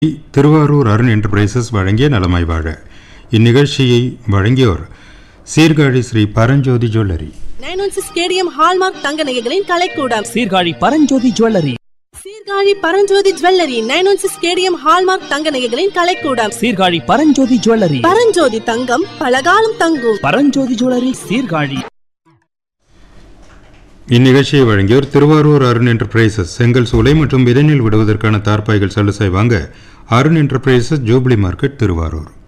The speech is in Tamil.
திருவாரூர் அருண் என்டர்பிரைசஸ் வழங்கிய நலமாய் வாழ இந்நிகழ்ச்சியை வழங்கியோர் Sirkazhi Sri Paranjothi jewellery nine one six KDM hallmark தங்க நகைகளின் கலைக்கூடம் Sirkazhi Paranjothi jewellery Sirkazhi Paranjothi jewellery nine one six KDM hallmark தங்க நகைகளின் கலைக்கூடம் சீர்காழி பரஞ்சோதி ஜுவல்லரி பரஞ்சோதி தங்கம் பலகாலம் தங்கும் பரஞ்சோதி ஜுவல்லரி சீர்காழி இந்நிகழ்ச்சியை வழங்கியோர் திருவாரூர் அருண் என்டர்பிரைசஸ் செங்கல் சூளை மற்றும் விதைநெல் விடுவதற்கான தார்ப்பாய்கள் சலுசை வாங்க Arun enterprises jubilee market Thiruvarur